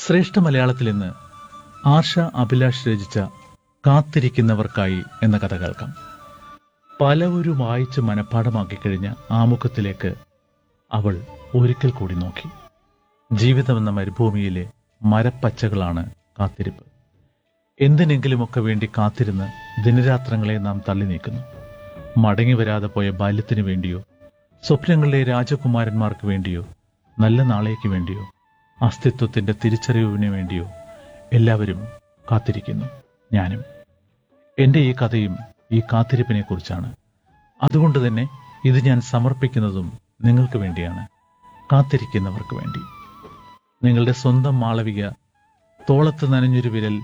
ശ്രേഷ്ഠ മലയാളത്തിൽ ഇന്ന് ആർഷ അഭിലാഷ് രചിച്ച കാത്തിരിക്കുന്നവർക്കായി എന്ന കഥ കേൾക്കാം പലവരും വായിച്ച് മനഃപ്പാഠമാക്കി കഴിഞ്ഞ ആമുഖത്തിലേക്ക് അവൾ ഒരിക്കൽ കൂടി നോക്കി ജീവിതമെന്ന മരുഭൂമിയിലെ മരപ്പച്ചകളാണ് കാത്തിരിപ്പ് എന്തിനെങ്കിലുമൊക്കെ വേണ്ടി കാത്തിരുന്ന് ദിനരാത്രങ്ങളെ നാം തള്ളി നീക്കുന്നു മടങ്ങി വരാതെ പോയ ബാല്യത്തിനു വേണ്ടിയോ സ്വപ്നങ്ങളിലെ രാജകുമാരന്മാർക്ക് വേണ്ടിയോ നല്ല നാളേക്ക് വേണ്ടിയോ അസ്തിത്വത്തിന്റെ തിരിച്ചറിവിന് വേണ്ടിയോ എല്ലാവരും കാത്തിരിക്കുന്നു ഞാനും എന്റെ ഈ കഥയും ഈ കാത്തിരിപ്പിനെ കുറിച്ചാണ് അതുകൊണ്ട് തന്നെ ഇത് ഞാൻ സമർപ്പിക്കുന്നതും നിങ്ങൾക്ക് വേണ്ടിയാണ് കാത്തിരിക്കുന്നവർക്ക് വേണ്ടി നിങ്ങളുടെ സ്വന്തം മാളവിക തോളത്ത് നനഞ്ഞൊരു വിരൽ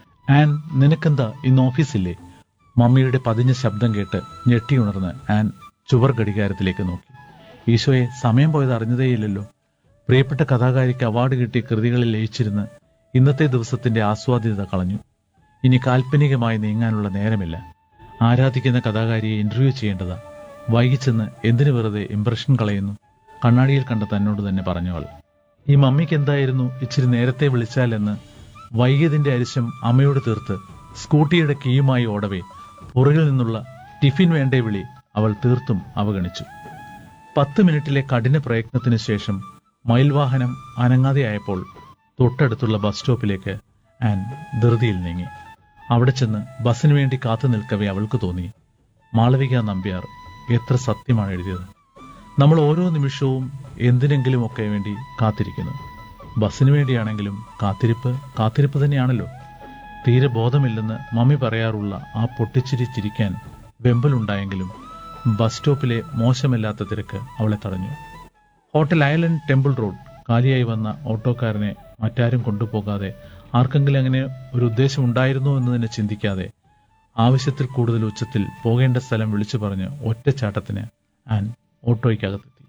ആൻ നിനക്കെന്താ ഇന്ന് ഓഫീസില്ലേ മമ്മിയുടെ പതിഞ്ഞ ശബ്ദം കേട്ട് ഞെട്ടിയുണർന്ന് ആൻ ചുവർ ഘടികാരത്തിലേക്ക് നോക്കി ഈശോയെ സമയം പോയത് അറിഞ്ഞതേയില്ലല്ലോ പ്രിയപ്പെട്ട കഥാകാരിക്ക് അവാർഡ് കിട്ടിയ കൃതികളിൽ ലയിച്ചിരുന്ന് ഇന്നത്തെ ദിവസത്തിന്റെ ആസ്വാദ്യത കളഞ്ഞു ഇനി കാൽപ്പനികമായി നീങ്ങാനുള്ള നേരമില്ല ആരാധിക്കുന്ന കഥാകാരിയെ ഇന്റർവ്യൂ ചെയ്യേണ്ടതാ വൈകിച്ചെന്ന് എന്തിനു വെറുതെ ഇംപ്രഷൻ കളയുന്നു കണ്ണാടിയിൽ കണ്ട തന്നോട് തന്നെ പറഞ്ഞവൾ ഈ മമ്മിക്ക് എന്തായിരുന്നു ഇച്ചിരി നേരത്തെ വിളിച്ചാലെന്ന് വൈകിയതിന്റെ അരിശം അമ്മയോട് തീർത്ത് സ്കൂട്ടിയുടെ കീയുമായി ഓടവേ പുറകിൽ നിന്നുള്ള ടിഫിൻ വേണ്ടേ വിളി അവൾ തീർത്തും അവഗണിച്ചു പത്ത് മിനിറ്റിലെ കഠിന പ്രയത്നത്തിനു ശേഷം മയിൽവാഹനം അനങ്ങാതെയായപ്പോൾ തൊട്ടടുത്തുള്ള ബസ് സ്റ്റോപ്പിലേക്ക് ആൻ ധൃതിയിൽ നീങ്ങി അവിടെ ചെന്ന് ബസ്സിനു വേണ്ടി കാത്തു നിൽക്കവേ അവൾക്ക് തോന്നി മാളവിക നമ്പ്യാർ എത്ര സത്യമാണ് എഴുതിയത് നമ്മൾ ഓരോ നിമിഷവും എന്തിനെങ്കിലുമൊക്കെ വേണ്ടി കാത്തിരിക്കുന്നു ബസ്സിനു വേണ്ടിയാണെങ്കിലും കാത്തിരിപ്പ് കാത്തിരിപ്പ് തന്നെയാണല്ലോ തീരെ ബോധമില്ലെന്ന് മമ്മി പറയാറുള്ള ആ പൊട്ടിച്ചിരി ചിരിക്കാൻ വെമ്പലുണ്ടായെങ്കിലും ബസ് സ്റ്റോപ്പിലെ മോശമല്ലാത്ത തിരക്ക് അവളെ തടഞ്ഞു ഹോട്ടൽ ഐലൻഡ് ടെമ്പിൾ റോഡ് കാലിയായി വന്ന ഓട്ടോക്കാരനെ മറ്റാരും കൊണ്ടുപോകാതെ ആർക്കെങ്കിലും അങ്ങനെ ഒരു ഉദ്ദേശം ഉണ്ടായിരുന്നോ എന്ന് തന്നെ ചിന്തിക്കാതെ ആവശ്യത്തിൽ കൂടുതൽ ഉച്ചത്തിൽ പോകേണ്ട സ്ഥലം വിളിച്ചു പറഞ്ഞ് ഒറ്റച്ചാട്ടത്തിന് ആൻ ഓട്ടോയ്ക്കകത്തെത്തി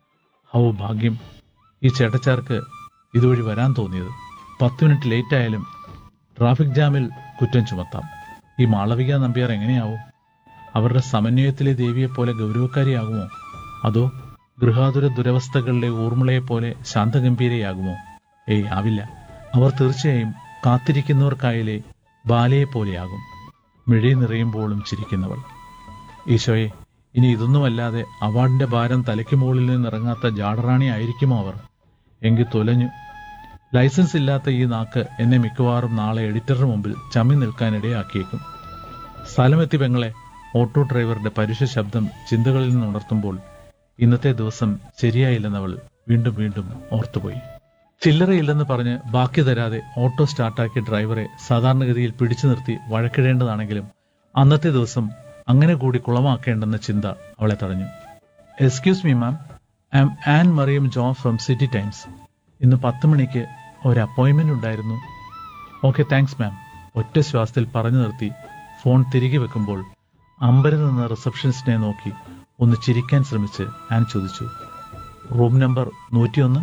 ഹൗ ഭാഗ്യം ഈ ചേട്ടച്ചാർക്ക് ഇതുവഴി വരാൻ തോന്നിയത് പത്ത് മിനിറ്റ് ലേറ്റ് ആയാലും ട്രാഫിക് ജാമിൽ കുറ്റം ചുമത്താം ഈ മാളവിക നമ്പ്യാർ എങ്ങനെയാവും അവരുടെ സമന്വയത്തിലെ ദേവിയെപ്പോലെ ഗൗരവക്കാരിയാകുമോ അതോ ഗൃഹാതുര ദുരവസ്ഥകളിലെ ഊർമിളയെപ്പോലെ ശാന്തഗംഭീരയാകുമോ ഏയ് ആവില്ല അവർ തീർച്ചയായും കാത്തിരിക്കുന്നവർക്കായാലേ ബാലയെപ്പോലെയാകും മിഴി നിറയുമ്പോഴും ചിരിക്കുന്നവൾ ഈശോയെ ഇനി ഇതൊന്നുമല്ലാതെ അവാർഡിന്റെ ഭാരം തലയ്ക്ക് മുകളിൽ നിന്നിറങ്ങാത്ത ജാടറാണി ആയിരിക്കുമോ അവർ എങ്കിൽ തൊലഞ്ഞു ലൈസൻസ് ഇല്ലാത്ത ഈ നാക്ക് എന്നെ മിക്കവാറും നാളെ എഡിറ്ററുടെ മുമ്പിൽ ചമ്മി നിൽക്കാൻ ഇടയാക്കിയേക്കും സ്ഥലമെത്തി പെങ്ങളെ ഓട്ടോ ഡ്രൈവറുടെ പരുഷ ശബ്ദം ചിന്തകളിൽ നിന്ന് ഉണർത്തുമ്പോൾ ഇന്നത്തെ ദിവസം ശരിയായില്ലെന്നവൾ വീണ്ടും വീണ്ടും ഓർത്തുപോയി ചില്ലറയില്ലെന്ന് പറഞ്ഞ് ബാക്കി തരാതെ ഓട്ടോ സ്റ്റാർട്ടാക്കിയ ഡ്രൈവറെ സാധാരണഗതിയിൽ പിടിച്ചു നിർത്തി വഴക്കിടേണ്ടതാണെങ്കിലും അന്നത്തെ ദിവസം അങ്ങനെ കൂടി കുളമാക്കേണ്ടെന്ന ചിന്ത അവളെ തടഞ്ഞു excuse me ma'am I am an Mariam John from City Times ഇന്ന് പത്ത് മണിക്ക് ഒരു അപ്പോയിന്റ്മെന്റ് ഉണ്ടായിരുന്നു ഓക്കെ താങ്ക്സ് മാം ഒറ്റ ശ്വാസത്തിൽ പറഞ്ഞു നിർത്തി ഫോൺ തിരികെ വെക്കുമ്പോൾ അമ്പരം നിന്ന റിസപ്ഷനിസ്റ്റിനെ നോക്കി ഒന്ന് ചിരിക്കാൻ ശ്രമിച്ച് ആൻ ചോദിച്ചു റൂം നമ്പർ നൂറ്റിയൊന്ന്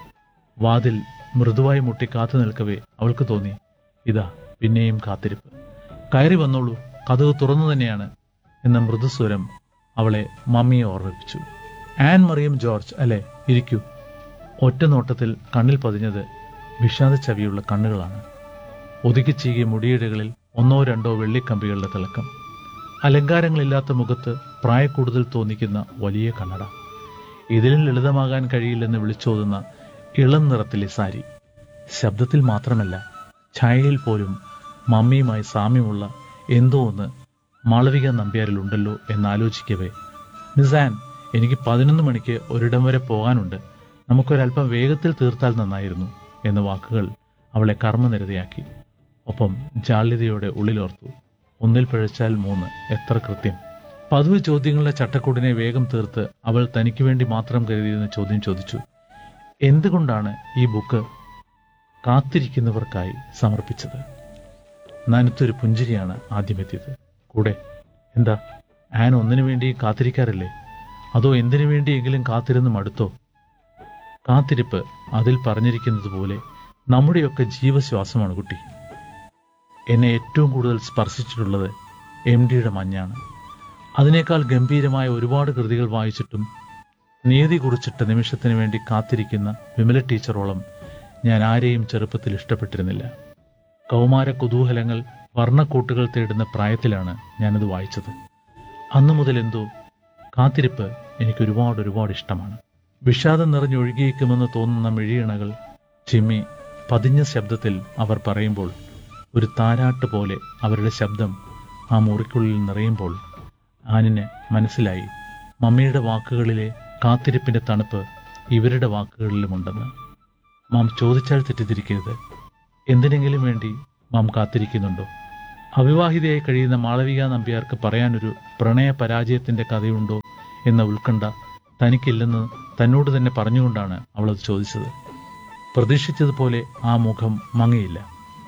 വാതിൽ മൃദുവായി മുട്ടി കാത്തു നിൽക്കവേ അവൾക്ക് തോന്നി ഇതാ പിന്നെയും കാത്തിരിപ്പ് കയറി വന്നോളൂ കഥവ് തുറന്നു തന്നെയാണ് എന്ന മൃദുസ്വരം അവളെ മമ്മിയെ ഓർമ്മിപ്പിച്ചു ആൻ മറിയം ജോർജ് അല്ലെ ഇരിക്കൂ ഒറ്റ നോട്ടത്തിൽ കണ്ണിൽ പതിഞ്ഞത് വിഷാദ ചവിയുള്ള കണ്ണുകളാണ് ഒതുക്കിച്ചീകിയ മുടിയിഴകളിൽ ഒന്നോ രണ്ടോ വെള്ളിക്കമ്പികളുടെ തിളക്കം അലങ്കാരങ്ങളില്ലാത്ത മുഖത്ത് പ്രായക്കൂടുതൽ തോന്നിക്കുന്ന വലിയ കണ്ണട ഇതിലും ലളിതമാകാൻ കഴിയില്ലെന്ന് വിളിച്ചോതുന്ന ഇളം നിറത്തിലെ സാരി ശബ്ദത്തിൽ മാത്രമല്ല ഛായയിൽ പോലും മമ്മിയുമായി സാമ്യമുള്ള എന്തോ ഒന്ന് മാളവിക നമ്പ്യാരിലുണ്ടല്ലോ എന്നാലോചിക്കവേ നിസാൻ എനിക്ക് പതിനൊന്ന് മണിക്ക് ഒരിടം വരെ പോകാനുണ്ട് നമുക്കൊരല്പം വേഗത്തിൽ തീർത്താൽ നന്നായിരുന്നു എന്ന വാക്കുകൾ അവളെ കർമ്മനിരതയാക്കി ഒപ്പം ജാള്യതയോടെ ഉള്ളിലോർത്തു ഒന്നിൽ പിഴച്ചാൽ മൂന്ന് എത്ര കൃത്യം പതിവ് ചോദ്യങ്ങളുടെ ചട്ടക്കൂടിനെ വേഗം തീർത്ത് അവൾ തനിക്ക് വേണ്ടി മാത്രം കരുതിയിരുന്ന ചോദ്യം ചോദിച്ചു എന്തുകൊണ്ടാണ് ഈ ബുക്ക് കാത്തിരിക്കുന്നവർക്കായി സമർപ്പിച്ചത് നനുത്തൊരു പുഞ്ചിരിയാണ് ആദ്യമെത്തിയത് കൂടെ എന്താ ആൻ ഒന്നിനു വേണ്ടി കാത്തിരിക്കാറില്ലേ അതോ എന്തിനു വേണ്ടിയെങ്കിലും കാത്തിരുന്ന് മടുത്തോ കാത്തിരിപ്പ് അതിൽ പറഞ്ഞിരിക്കുന്നത് പോലെ നമ്മുടെയൊക്കെ ജീവശ്വാസമാണ് കുട്ടി എന്നെ ഏറ്റവും കൂടുതൽ സ്പർശിച്ചിട്ടുള്ളത് എം ഡിയുടെ മഞ്ഞാണ് അതിനേക്കാൾ ഗംഭീരമായ ഒരുപാട് കൃതികൾ വായിച്ചിട്ടും നീതി കുറിച്ചിട്ട നിമിഷത്തിന് വേണ്ടി കാത്തിരിക്കുന്ന വിമല ടീച്ചറോളം ഞാൻ ആരെയും ചെറുപ്പത്തിൽ ഇഷ്ടപ്പെട്ടിരുന്നില്ല കൗമാര കുതൂഹലങ്ങൾ വർണ്ണക്കൂട്ടുകൾ തേടുന്ന പ്രായത്തിലാണ് ഞാനത് വായിച്ചത് അന്നു മുതൽ എന്തോ കാത്തിരിപ്പ് എനിക്ക് ഒരുപാട് ഒരുപാട് ഇഷ്ടമാണ് വിഷാദം നിറഞ്ഞൊഴുകിയേക്കുമെന്ന് തോന്നുന്ന മിഴിയിണകൾ ചിമ്മി പതിഞ്ഞ ശബ്ദത്തിൽ അവർ പറയുമ്പോൾ ഒരു താരാട്ട് പോലെ അവരുടെ ശബ്ദം ആ മുറിക്കുള്ളിൽ നിറയുമ്പോൾ ആനിന് മനസ്സിലായി മമ്മിയുടെ വാക്കുകളിലെ കാത്തിരിപ്പിന്റെ തണുപ്പ് ഇവരുടെ വാക്കുകളിലുമുണ്ടെന്ന് മാം ചോദിച്ചാൽ തെറ്റിദ്ധരിക്കരുത് എന്തിനെങ്കിലും വേണ്ടി മാം കാത്തിരിക്കുന്നുണ്ടോ അവിവാഹിതയായി കഴിയുന്ന മാളവിക നമ്പ്യാർക്ക് പറയാനൊരു പ്രണയ പരാജയത്തിന്റെ കഥയുണ്ടോ എന്ന ഉത്കണ്ഠ തനിക്കില്ലെന്ന് തന്നോട് തന്നെ പറഞ്ഞുകൊണ്ടാണ് അവളത് ചോദിച്ചത് പ്രതീക്ഷിച്ചതുപോലെ ആ മുഖം മങ്ങിയില്ല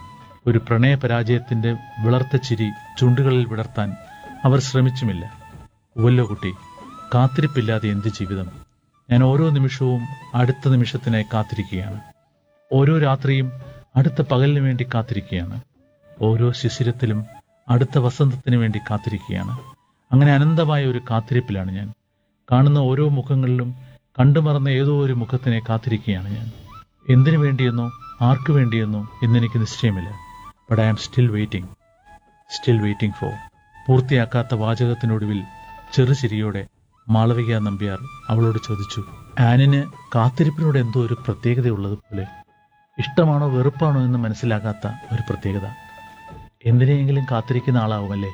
ഒരു പ്രണയ പരാജയത്തിന്റെ വിളർത്ത ചിരി ചുണ്ടുകളിൽ വിടർത്താൻ അവർ ശ്രമിച്ചുമില്ല ഉവല്ലോ കുട്ടി കാത്തിരിപ്പില്ലാതെ എന്ത് ജീവിതം ഞാൻ ഓരോ നിമിഷവും അടുത്ത നിമിഷത്തിനായി കാത്തിരിക്കുകയാണ് ഓരോ രാത്രിയും അടുത്ത പകലിന് വേണ്ടി കാത്തിരിക്കുകയാണ് ഓരോ ശിശിരത്തിലും അടുത്ത വസന്തത്തിന് വേണ്ടി കാത്തിരിക്കുകയാണ് അങ്ങനെ അനന്തമായ ഒരു കാത്തിരിപ്പിലാണ് ഞാൻ കാണുന്ന ഓരോ മുഖങ്ങളിലും കണ്ടുമറന്ന ഏതോ ഒരു മുഖത്തിനെ കാത്തിരിക്കുകയാണ് ഞാൻ എന്തിനു വേണ്ടിയെന്നോ ആർക്കു വേണ്ടിയെന്നോ എന്നെനിക്ക് നിശ്ചയമില്ല but I am still waiting still waiting for പൂർത്തിയാക്കാത്ത വാചകത്തിനൊടുവിൽ ചെറുചിരിയോടെ മാളവിക നമ്പ്യാർ അവളോട് ചോദിച്ചു ആനിന് കാത്തിരിപ്പിനോട് എന്തോ ഒരു പ്രത്യേകതയുള്ളതുപോലെ ഇഷ്ടമാണോ വെറുപ്പാണോ എന്ന് മനസ്സിലാകാത്ത ഒരു പ്രത്യേകത എന്തിനെയെങ്കിലും കാത്തിരിക്കുന്ന ആളാവുമല്ലേ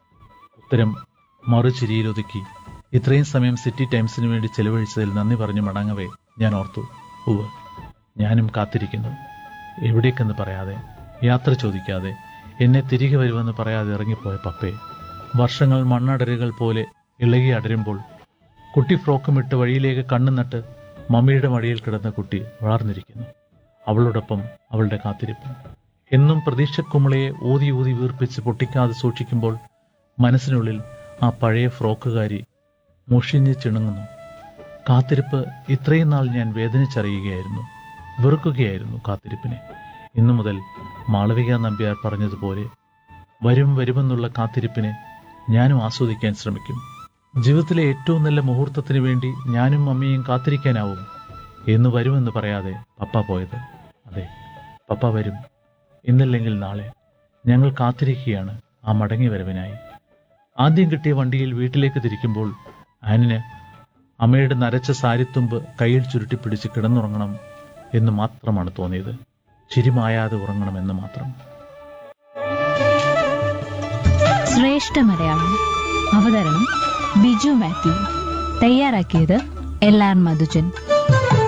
ഉത്തരം മറുചിരിയിലൊതുക്കി ഇത്രയും സമയം സിറ്റി ടൈംസിന് വേണ്ടി ചെലവഴിച്ചതിൽ നന്ദി പറഞ്ഞു മടങ്ങവേ ഞാൻ ഓർത്തു ഉവ് ഞാനും കാത്തിരിക്കുന്നു എവിടേക്കെന്ന് പറയാതെ യാത്ര ചോദിക്കാതെ എന്നെ തിരികെ വരുമെന്ന് പറയാതെ ഇറങ്ങിപ്പോയ പപ്പേ വർഷങ്ങൾ മണ്ണടരുകൾ പോലെ ഇളകി അടരുമ്പോൾ കുട്ടി ഫ്രോക്കുമിട്ട് വഴിയിലേക്ക് കണ്ണു നട്ട് മമ്മിയുടെ മടിയിൽ കിടന്ന കുട്ടി വളർന്നിരിക്കുന്നു അവളോടൊപ്പം അവളുടെ കാത്തിരിപ്പ് എന്നും പ്രതീക്ഷക്കുമിളയെ ഊതി ഊതി വീർപ്പിച്ച് പൊട്ടിക്കാതെ സൂക്ഷിക്കുമ്പോൾ മനസ്സിനുള്ളിൽ ആ പഴയ ഫ്രോക്കുകാരി മുഷിഞ്ഞ് ചിണുങ്ങുന്നു കാത്തിരിപ്പ് ഇത്രയും നാൾ ഞാൻ വേദനിച്ചറിയുകയായിരുന്നു വെറുക്കുകയായിരുന്നു കാത്തിരിപ്പിനെ ഇന്നു മുതൽ മാളവിക നമ്പ്യാർ പറഞ്ഞതുപോലെ വരും വരുമെന്നുള്ള കാത്തിരിപ്പിനെ ഞാനും ആസ്വദിക്കാൻ ശ്രമിക്കും ജീവിതത്തിലെ ഏറ്റവും നല്ല മുഹൂർത്തത്തിന് വേണ്ടി ഞാനും മമ്മിയും കാത്തിരിക്കാനാവും എന്ന് വരുമെന്ന് പറയാതെ പപ്പ പോയത് അതെ പപ്പ വരും ഇന്നല്ലെങ്കിൽ നാളെ ഞങ്ങൾ കാത്തിരിക്കുകയാണ് ആ മടങ്ങി വരവിനായി ആദ്യം കിട്ടിയ വണ്ടിയിൽ വീട്ടിലേക്ക് തിരിക്കുമ്പോൾ ആനിന് അമ്മയുടെ നരച്ച സാരിത്തുമ്പ് കയ്യിൽ ചുരുട്ടിപ്പിടിച്ച് കിടന്നുറങ്ങണം എന്ന് മാത്രമാണ് തോന്നിയത് ചിരിമായാതെ ഉറങ്ങണമെന്ന് മാത്രം ശ്രേഷ്ഠ മലയാളം അവതരണം ബിജു മാത്യു തയ്യാറാക്കിയത് എൽ ആർ മധുജൻ